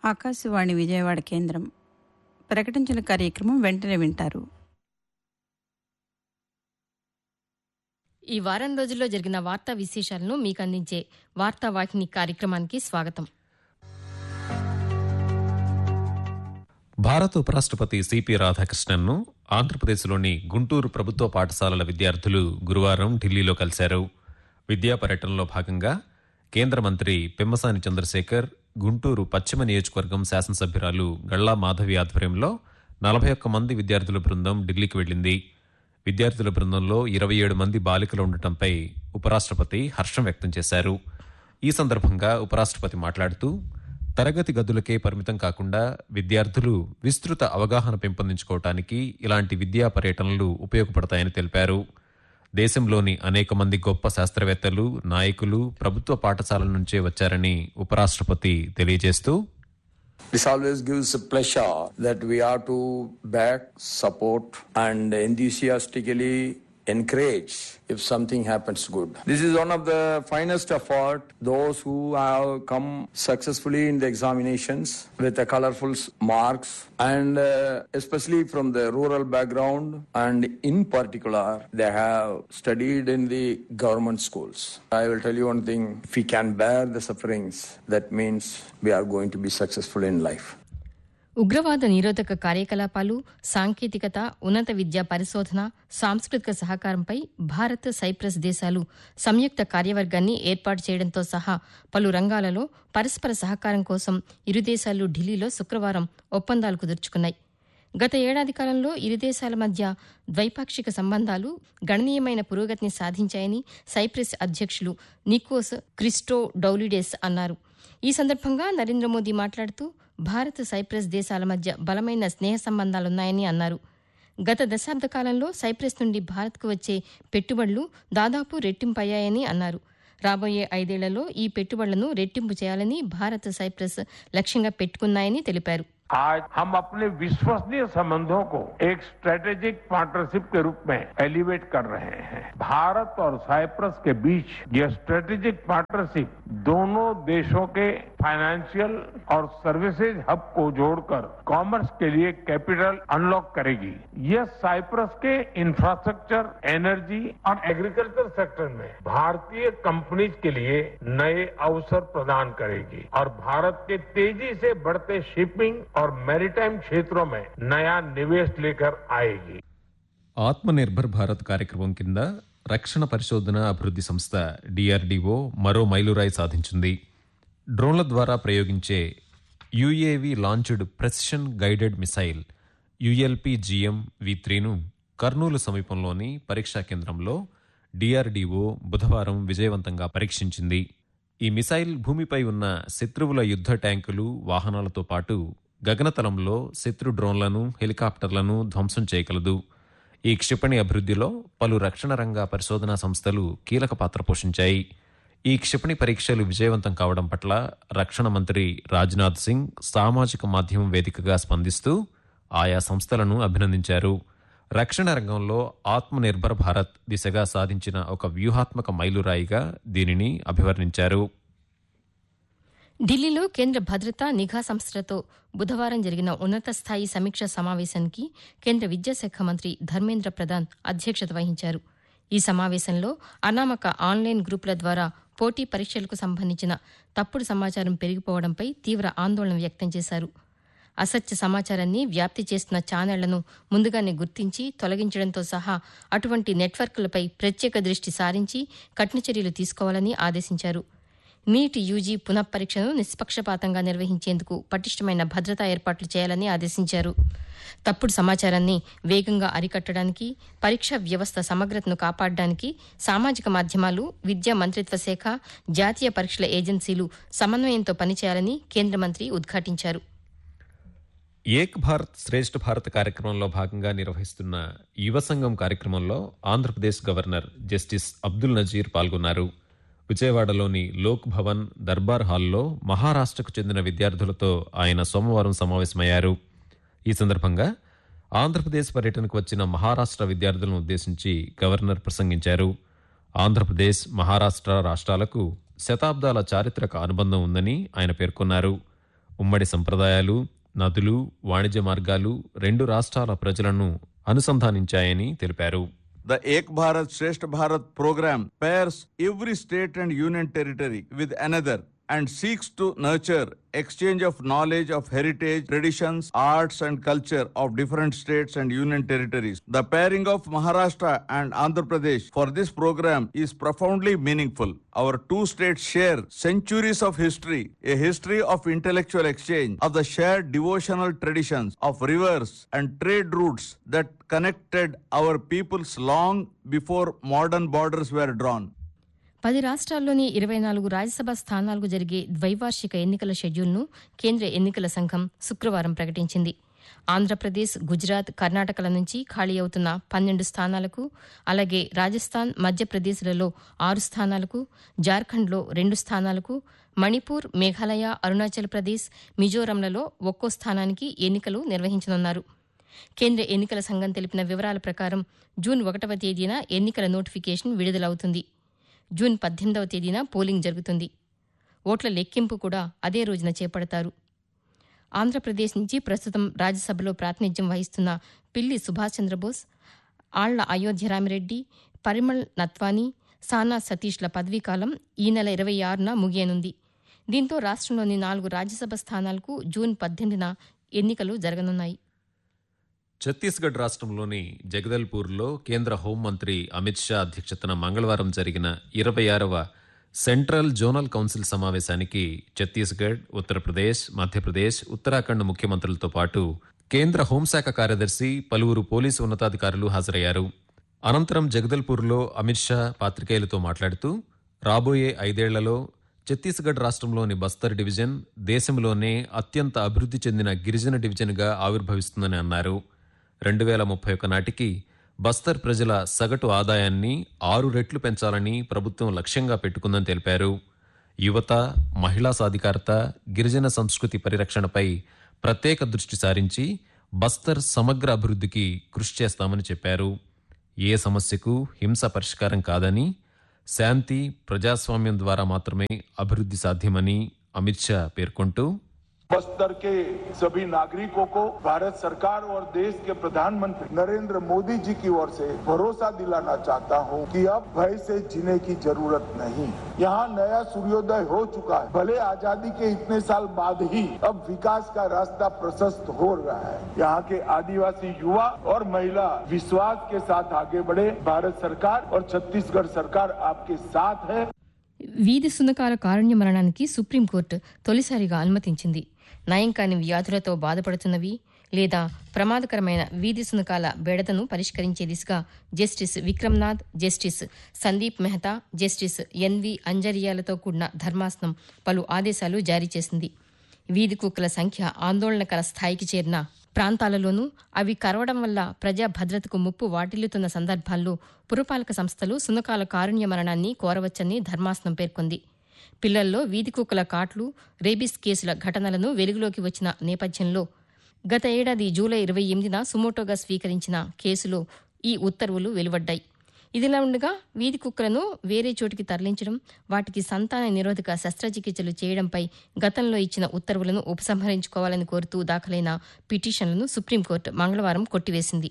ఆకాశవాణి విజయవాడ కేంద్రం ప్రకటించిన కార్యక్రమం వెంటనే వింటారు ఈ వారం రోజుల్లో జరిగిన వార్తా విశేషాలను మీకు అందించే వార్తా వాహిని కార్యక్రమానికి స్వాగతం భారత ఉపరాష్ట్రపతి సిపి రాధాకృష్ణన్ను ఆంధ్రప్రదేశ్లోని గుంటూరు ప్రభుత్వ పాఠశాలల విద్యార్థులు గురువారం ఢిల్లీలో కలిశారు విద్యా పర్యటనలో భాగంగా కేంద్ర మంత్రి పెమ్మసాని చంద్రశేఖర్ గుంటూరు పశ్చిమ నియోజకవర్గం శాసనసభ్యురాలు గళ్లా మాధవి ఆధ్వర్యంలో నలభై ఒక్క మంది విద్యార్థుల బృందం ఢిల్లీకి వెళ్లింది విద్యార్థుల బృందంలో ఇరవై ఏడు మంది బాలికలు ఉండటంపై ఉపరాష్ట్రపతి హర్షం వ్యక్తం చేశారు ఈ సందర్భంగా ఉపరాష్ట్రపతి మాట్లాడుతూ తరగతి గదులకే పరిమితం కాకుండా విద్యార్థులు విస్తృత అవగాహన పెంపొందించుకోవటానికి ఇలాంటి విద్యా పర్యటనలు ఉపయోగపడతాయని తెలిపారు దేశంలోని అనేక మంది గొప్ప శాస్త్రవేత్తలు నాయకులు ప్రభుత్వ పాఠశాలల నుంచే వచ్చారని ఉపరాష్ట్రపతి తెలియజేస్తూ This always gives a pleasure that we are to back, support, and enthusiastically encourage if something happens good. This is one of the finest effort. Those who have come successfully in the examinations with the colorful s- marks, and uh, especially from the rural background, and in particular, they have studied in the government schools. I will tell you one thing: if we can bear the sufferings, that means we are going to be successful in life. ఉగ్రవాద నిరోధక కార్యకలాపాలు సాంకేతికత ఉన్నత విద్యా పరిశోధన సాంస్కృతిక సహకారంపై Bharat cypress దేశాలు సంయుక్త కార్యవర్గాన్ని ఏర్పాటు చేయడంతో సహా పలు రంగాలలో పరస్పర సహకారం కోసం ఇరు దేశాలు ఢిల్లీలో శుక్రవారం ఒప్పందాలు కుదుర్చుకున్నాయి గత ఏడాది కాలంలో ఇరు దేశాల మధ్య ద్వైపాక్షిక సంబంధాలు గణనీయమైన పురోగతిని సాధించాయని సైప్రస్ అధ్యక్షులు నికోస్ క్రిస్టో డౌలిడేస్ అన్నారు ఈ సందర్భంగా నరేంద్ర మోదీ మాట్లాడుతూ భారత్ సైప్రస్ దేశాల మధ్య బలమైన స్నేహ సంబంధాలున్నాయని అన్నారు గత దశాబ్ద కాలంలో సైప్రస్ నుండి భారత్కు వచ్చే పెట్టుబడులు దాదాపు రెట్టింపయ్యాయని అన్నారు రాబోయే ఐదేళ్లలో ఈ పెట్టుబడులను రెట్టింపు చేయాలని భారత్ సైప్రస్ లక్ష్యంగా పెట్టుకున్నాయని తెలిపారు आज हम अपने विश्वसनीय संबंधों को एक स्ट्रेटेजिक पार्टनरशिप के रूप में एलिवेट कर रहे हैं भारत और साइप्रस के बीच यह स्ट्रेटेजिक पार्टनरशिप दोनों देशों के फाइनेंशियल और सर्विसेज हब को जोड़कर कॉमर्स के लिए कैपिटल अनलॉक करेगी यह साइप्रस के इंफ्रास्ट्रक्चर एनर्जी और एग्रीकल्चर सेक्टर में भारतीय कंपनीज के लिए नए अवसर प्रदान करेगी और भारत के तेजी से बढ़ते शिपिंग और मैरीटाइम क्षेत्रों में नया निवेश लेकर आएगी ఆత్మనిర్భర్ భారత్ కార్యక్రమం కింద రక్షణ పరిశోధన అభివృద్ధి సంస్థ డిఆర్డీఓ మరో మైలురాయి సాధించింది డ్రోన్ల ద్వారా ప్రయోగించే UAV launched precision guided missile ULP GM V త్రీను కర్నూలు సమీపంలోని పరీక్షా కేంద్రంలో డిఆర్డీఓ బుధవారం విజయవంతంగా పరీక్షించింది ఈ మిసైల్ భూమిపై ఉన్న శత్రువుల యుద్ధ ట్యాంకులు వాహనాలతో పాటు గగనతలంలో శత్రు డ్రోన్లను హెలికాప్టర్లను ధ్వంసం చేయగలదు ఈ క్షిపణి అభివృద్ధిలో పలు రక్షణ రంగ పరిశోధనా సంస్థలు కీలక పాత్ర పోషించాయి ఈ క్షిపణి పరీక్షలు విజయవంతం కావడం పట్ల రక్షణ మంత్రి రాజ్నాథ్ సింగ్ సామాజిక మాధ్యమం వేదికగా స్పందిస్తూ ఆయా సంస్థలను అభినందించారు రక్షణ రంగంలో ఆత్మనిర్భర్ భారత్ దిశగా సాధించిన ఒక వ్యూహాత్మక మైలురాయిగా దీనిని అభివర్ణించారు ఢిల్లీలో కేంద్ర భద్రతా నిఘా సంస్థలతో బుధవారం జరిగిన ఉన్నత స్థాయి సమీక్ష సమావేశానికి కేంద్ర విద్యాశాఖ మంత్రి ధర్మేంద్ర ప్రధాన్ అధ్యక్షత వహించారు ఈ సమావేశంలో అనామక ఆన్లైన్ గ్రూపుల ద్వారా పోటీ పరీక్షలకు సంబంధించిన తప్పుడు సమాచారం పెరిగిపోవడంపై తీవ్ర ఆందోళన వ్యక్తం చేశారు అసత్య సమాచారాన్ని వ్యాప్తి చేస్తున్న ఛానళ్లను ముందుగానే గుర్తించి తొలగించడంతో సహా అటువంటి నెట్వర్క్లపై ప్రత్యేక దృష్టి సారించి కఠిన చర్యలు తీసుకోవాలని ఆదేశించారు నీట్ యూజీ పునఃపరీక్షను నిష్పక్షపాతంగా నిర్వహించేందుకు పటిష్టమైన భద్రతా ఏర్పాట్లు చేయాలని ఆదేశించారు తప్పుడు సమాచారాన్ని వేగంగా అరికట్టడానికి పరీక్షా వ్యవస్థ సమగ్రతను కాపాడడానికి సామాజిక మాధ్యమాలు విద్యా మంత్రిత్వ శాఖ జాతీయ పరీక్షల ఏజెన్సీలు సమన్వయంతో పనిచేయాలని కేంద్ర మంత్రి ఉద్ఘాటించారు ఏక్ భారత్ శ్రేష్ఠ భారత్ కార్యక్రమంలో భాగంగా నిర్వహిస్తున్న యువ సంఘం కార్యక్రమంలో ఆంధ్రప్రదేశ్ గవర్నర్ జస్టిస్ అబ్దుల్ నజీర్ పాల్గొన్నారు విజయవాడలోని లోక్ భవన్ దర్బార్ హాల్లో మహారాష్ట్రకు చెందిన విద్యార్థులతో ఆయన సోమవారం సమావేశమయ్యారు ఈ సందర్భంగా ఆంధ్రప్రదేశ్ పర్యటనకు వచ్చిన మహారాష్ట్ర విద్యార్థులను ఉద్దేశించి గవర్నర్ ప్రసంగించారు ఆంధ్రప్రదేశ్ మహారాష్ట్ర రాష్ట్రాలకు శతాబ్దాల చారిత్రక అనుబంధం ఉందని ఆయన పేర్కొన్నారు ఉమ్మడి సంప్రదాయాలు నదులు వాణిజ్య మార్గాలు రెండు రాష్ట్రాల ప్రజలను అనుసంధానించాయని తెలిపారు The Ek Bharat Shresth Bharat program pairs every state and union territory with another and seeks to nurture exchange of knowledge of heritage, traditions, arts and culture of different states and union territories. The pairing of Maharashtra and Andhra Pradesh for this program is profoundly meaningful. Our two states share centuries of history, a history of intellectual exchange, of the shared devotional traditions, of rivers and trade routes that connected our peoples long before modern borders were drawn. పది రాష్ట్రాల్లోని ఇరవై నాలుగు రాజ్యసభ స్థానాలకు జరిగే ద్వైవార్షిక ఎన్నికల షెడ్యూల్ను కేంద్ర ఎన్నికల సంఘం శుక్రవారం ప్రకటించింది ఆంధ్రప్రదేశ్ గుజరాత్ కర్ణాటకల నుంచి ఖాళీ అవుతున్న పన్నెండు స్థానాలకు అలాగే రాజస్థాన్ మధ్యప్రదేశ్లలో ఆరు స్థానాలకు జార్ఖండ్లో రెండు స్థానాలకు మణిపూర్ మేఘాలయ అరుణాచల్ ప్రదేశ్ మిజోరంలలో ఒక్కో స్థానానికి ఎన్నికలు నిర్వహించనున్నారు కేంద్ర ఎన్నికల సంఘం తెలిపిన వివరాల ప్రకారం జూన్ ఒకటవ తేదీన ఎన్నికల నోటిఫికేషన్ విడుదలవుతుంది జూన్ పద్దెనిమిదవ తేదీన పోలింగ్ జరుగుతుంది ఓట్ల లెక్కింపు కూడా అదే రోజున చేపడతారు ఆంధ్రప్రదేశ్ నుంచి ప్రస్తుతం రాజ్యసభలో ప్రాతినిధ్యం వహిస్తున్న పిల్లి సుభాష్ చంద్రబోస్ ఆళ్ల అయోధ్యరామిరెడ్డి పరిమళ్ నత్వానీ సానా సతీష్ల పదవీకాలం ఈ నెల ఇరవై ఆరున ముగియనుంది దీంతో రాష్ట్రంలోని నాలుగు రాజ్యసభ స్థానాలకు జూన్ పద్దెనిమిదిన ఎన్నికలు జరగనున్నాయి ఛత్తీస్గఢ్ రాష్ట్రంలోని జగదల్పూర్లో కేంద్ర హోంమంత్రి అమిత్ షా అధ్యక్షతన మంగళవారం జరిగిన ఇరవై ఆరవ సెంట్రల్ జోనల్ కౌన్సిల్ సమావేశానికి ఛత్తీస్గఢ్ ఉత్తరప్రదేశ్ మధ్యప్రదేశ్ ఉత్తరాఖండ్ ముఖ్యమంత్రులతో పాటు కేంద్ర హోంశాఖ కార్యదర్శి పలువురు పోలీసు ఉన్నతాధికారులు హాజరయ్యారు అనంతరం జగదల్పూర్లో అమిత్ షా పాత్రికేయులతో మాట్లాడుతూ రాబోయే ఐదేళ్లలో ఛత్తీస్గఢ్ రాష్ట్రంలోని బస్తర్ డివిజన్ దేశంలోనే అత్యంత అభివృద్ధి చెందిన గిరిజన డివిజన్గా ఆవిర్భవిస్తుందని అన్నారు రెండు వేల ముప్పై ఒక నాటికి బస్తర్ ప్రజల సగటు ఆదాయాన్ని ఆరు రెట్లు పెంచాలని ప్రభుత్వం లక్ష్యంగా పెట్టుకుందని తెలిపారు యువత మహిళా సాధికారత గిరిజన సంస్కృతి పరిరక్షణపై ప్రత్యేక దృష్టి సారించి బస్తర్ సమగ్ర అభివృద్ధికి కృషి చేస్తామని చెప్పారు ఏ సమస్యకు హింస పరిష్కారం కాదని శాంతి ప్రజాస్వామ్యం ద్వారా మాత్రమే అభివృద్ధి సాధ్యమని అమిత్ షా పేర్కొంటూ बस्तर के सभी नागरिकों को भारत सरकार और देश के प्रधानमंत्री नरेंद्र मोदी जी की ओर से भरोसा दिलाना चाहता हूं कि अब भय से जीने की जरूरत नहीं यहाँ नया सूर्योदय हो चुका है भले आजादी के इतने साल बाद ही अब विकास का रास्ता प्रशस्त हो रहा है यहाँ के आदिवासी युवा और महिला विश्वास के साथ आगे बढ़े भारत सरकार और छत्तीसगढ़ सरकार आपके साथ है వీధి సునకాల కారుణ్య మరణానికి సుప్రీంకోర్టు తొలిసారిగా అనుమతించింది నయం కాని వ్యాధులతో బాధపడుతున్నవి లేదా ప్రమాదకరమైన వీధి సునకాల బెడదను పరిష్కరించే దిశగా justice Vikram Nath justice Sandeep Mehta justice N V అంజరియాలతో కూడిన ధర్మాసనం పలు ఆదేశాలు జారీ చేసింది వీధి కుక్కల సంఖ్య ఆందోళనకర స్థాయికి చేరిన ప్రాంతాలలోనూ అవి కరవడం వల్ల ప్రజా భద్రతకు ముప్పు వాటిల్లుతున్న సందర్భాల్లో పురపాలక సంస్థలు సునకాల కారుణ్య మరణాన్ని కోరవచ్చని ధర్మాసనం పేర్కొంది పిల్లల్లో వీధి కుక్కల కాట్లు రేబీస్ కేసుల ఘటనలను వెలుగులోకి వచ్చిన నేపథ్యంలో గత ఏడాది జూలై ఇరవై ఎనిమిదిన సుమోటోగా స్వీకరించిన కేసులో ఈ ఉత్తర్వులు వెలువడ్డాయి ఇదిలా ఉండగా వీధి కుక్కలను వేరే చోటికి తరలించడం వాటికి సంతాన నిరోధక శస్త్రచికిత్సలు చేయడంపై గతంలో ఇచ్చిన ఉత్తర్వులను ఉపసంహరించుకోవాలని కోరుతూ దాఖలైన పిటిషన్లను సుప్రీంకోర్టు మంగళవారం కొట్టివేసింది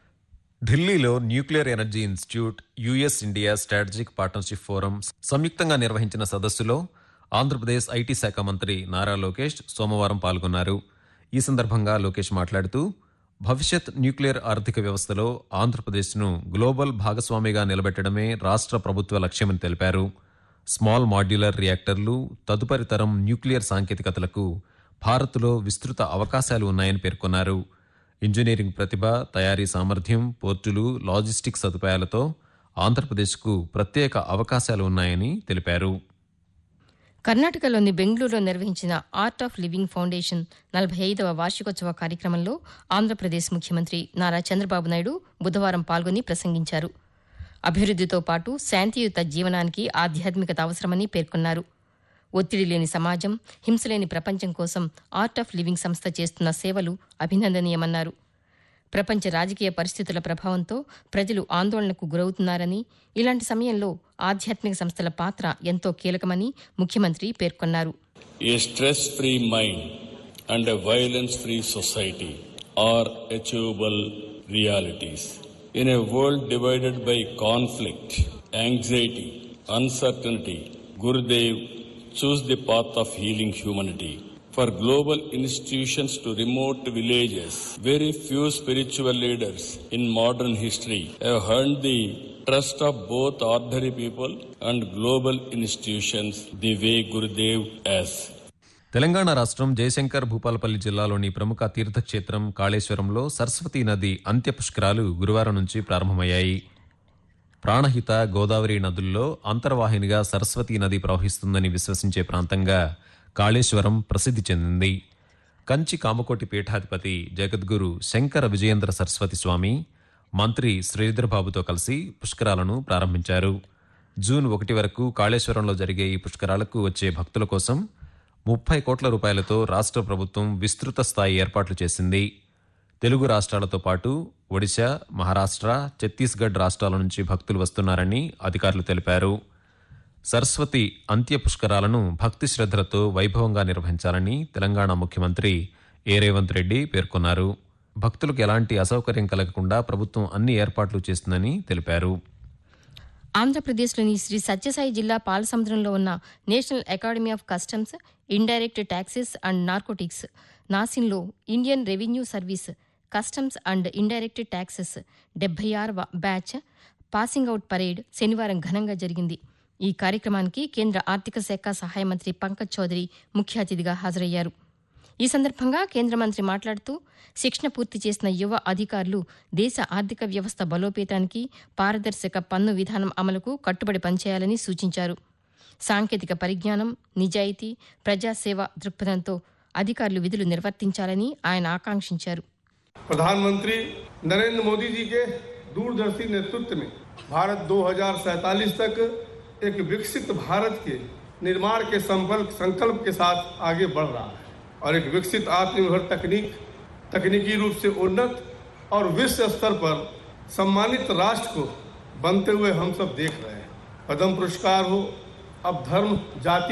ఢిల్లీలో nuclear energy institute US India strategic partnership forum సంయుక్తంగా నిర్వహించిన సదస్సులో ఆంధ్రప్రదేశ్ ఐటీ శాఖ మంత్రి నారా లోకేష్ సోమవారం పాల్గొన్నారు ఈ సందర్భంగా లోకేష్ మాట్లాడుతూ భవిష్యత్ న్యూక్లియర్ ఆర్థిక వ్యవస్థలో ఆంధ్రప్రదేశ్ను గ్లోబల్ భాగస్వామిగా నిలబెట్టడమే రాష్ట్ర ప్రభుత్వ లక్ష్యమని తెలిపారు స్మాల్ మాడ్యులర్ రియాక్టర్లు తదుపరి తరం న్యూక్లియర్ సాంకేతికతలకు భారత్లో విస్తృత అవకాశాలు ఉన్నాయని పేర్కొన్నారు ఇంజనీరింగ్ ప్రతిభ తయారీ సామర్థ్యం పోర్టులు లాజిస్టిక్ సదుపాయాలతో ఆంధ్రప్రదేశ్కు ప్రత్యేక అవకాశాలు ఉన్నాయని తెలిపారు కర్ణాటకలోని బెంగళూరులో నిర్వహించిన ఆర్ట్ ఆఫ్ లివింగ్ ఫౌండేషన్ నలభై ఐదవ వార్షికోత్సవ కార్యక్రమంలో ఆంధ్రప్రదేశ్ ముఖ్యమంత్రి నారా చంద్రబాబు నాయుడు బుధవారం పాల్గొని ప్రసంగించారు అభివృద్దితో పాటు శాంతియుత జీవనానికి ఆధ్యాత్మికత అవసరమని పేర్కొన్నారు ఒత్తిడి లేని సమాజం హింసలేని ప్రపంచం కోసం ఆర్ట్ ఆఫ్ లివింగ్ సంస్థ చేస్తున్న సేవలు అభినందనీయమన్నారు ప్రపంచ రాజకీయ పరిస్థితుల ప్రభావంతో ప్రజలు ఆందోళనకు గురవుతున్నారని ఇలాంటి సమయంలో ఆధ్యాత్మిక సంస్థల పాత్ర ఎంతో కీలకమని ముఖ్యమంత్రి పేర్కొన్నారు A stress free mind and a violence free society are achievable realities. In a world divided by conflict, anxiety, uncertainty, Gurudev chose the path of healing humanity. For global institutions to remote villages, very few spiritual leaders in modern history have earned the trust of both ordinary people and global institutions the way Gurudev has. Telangana రాష్ట్రం జయశంకర్ భూపాలపల్లి జిల్లాలోని ప్రముఖ తీర్థక్షేత్రం కాళేశ్వరంలో సరస్వతీ నది అంత్య పుష్కరాలు గురువారం నుంచి ప్రారంభమయ్యాయి ప్రాణహిత గోదావరి నదుల్లో అంతర్వాహినిగా సరస్వతీ నది ప్రవహిస్తుందని విశ్వసించే ప్రాంతంగా కాళేశ్వరం ప్రసిద్ధి చెందింది కంచి కామకోటి పీఠాధిపతి జగద్గురు శంకర విజయేంద్ర సరస్వతి స్వామి మంత్రి శ్రీధర్బాబుతో కలిసి పుష్కరాలను ప్రారంభించారు జూన్ ఒకటి వరకు కాళేశ్వరంలో జరిగే ఈ పుష్కరాలకు వచ్చే భక్తుల కోసం ముప్పై కోట్ల రూపాయలతో రాష్ట్ర ప్రభుత్వం విస్తృత స్థాయి ఏర్పాట్లు చేసింది తెలుగు రాష్ట్రాలతో పాటు ఒడిశా మహారాష్ట్ర ఛత్తీస్గఢ్ రాష్ట్రాల నుంచి భక్తులు వస్తున్నారని అధికారులు తెలిపారు సరస్వతి అంత్య పుష్కరాలను భక్తి శ్రద్ధలతో వైభవంగా నిర్వహించాలని తెలంగాణ ముఖ్యమంత్రి ఏ రేవంత్ రెడ్డి పేర్కొన్నారు భక్తులకు ఎలాంటి అసౌకర్యం కలగకుండా ప్రభుత్వం అన్ని ఏర్పాట్లు చేస్తుందని తెలిపారు ఆంధ్రప్రదేశ్లోని శ్రీ సత్యసాయి జిల్లా పాలసముద్రంలో ఉన్న national academy of customs indirect taxes and narcotics నాసిన్లో Indian revenue service customs and indirect taxes డెబ్బై ఆరవ బ్యాచ్ పాసింగ్ అవుట్ పరేడ్ శనివారం ఘనంగా జరిగింది ఈ కార్యక్రమానికి కేంద్ర ఆర్థిక శాఖ సహాయ మంత్రి పంకజ్ చౌదరి ముఖ్య అతిథిగా హాజరయ్యారు ఈ సందర్భంగా కేంద్ర మంత్రి మాట్లాడుతూ శిక్షణ పూర్తి చేసిన యువ అధికారులు దేశ ఆర్థిక వ్యవస్థ బలోపేతానికి పారదర్శక పన్ను విధానం అమలుకు కట్టుబడి పనిచేయాలని సూచించారు సాంకేతిక పరిజ్ఞానం నిజాయితీ ప్రజాసేవ దృక్పథంతో అధికారులు విధులు నిర్వర్తించాలని ఆయన ఆకాంక్షించారు प्रधानमंत्री नरेंद्र मोदी जी के दूरदर्शी नेतृत्व में भारत 2047 तक एक विकसित भारत के निर्माण के संकल्प संकल्प के साथ आगे बढ़ रहा है और एक विकसित आत्मनिर्भर तकनीक तकनीकी रूप से उन्नत और विश्व स्तर पर सम्मानित राष्ट्र को बनते हुए हम सब देख रहे हैं पद्म पुरस्कार हो अब धर्म जाति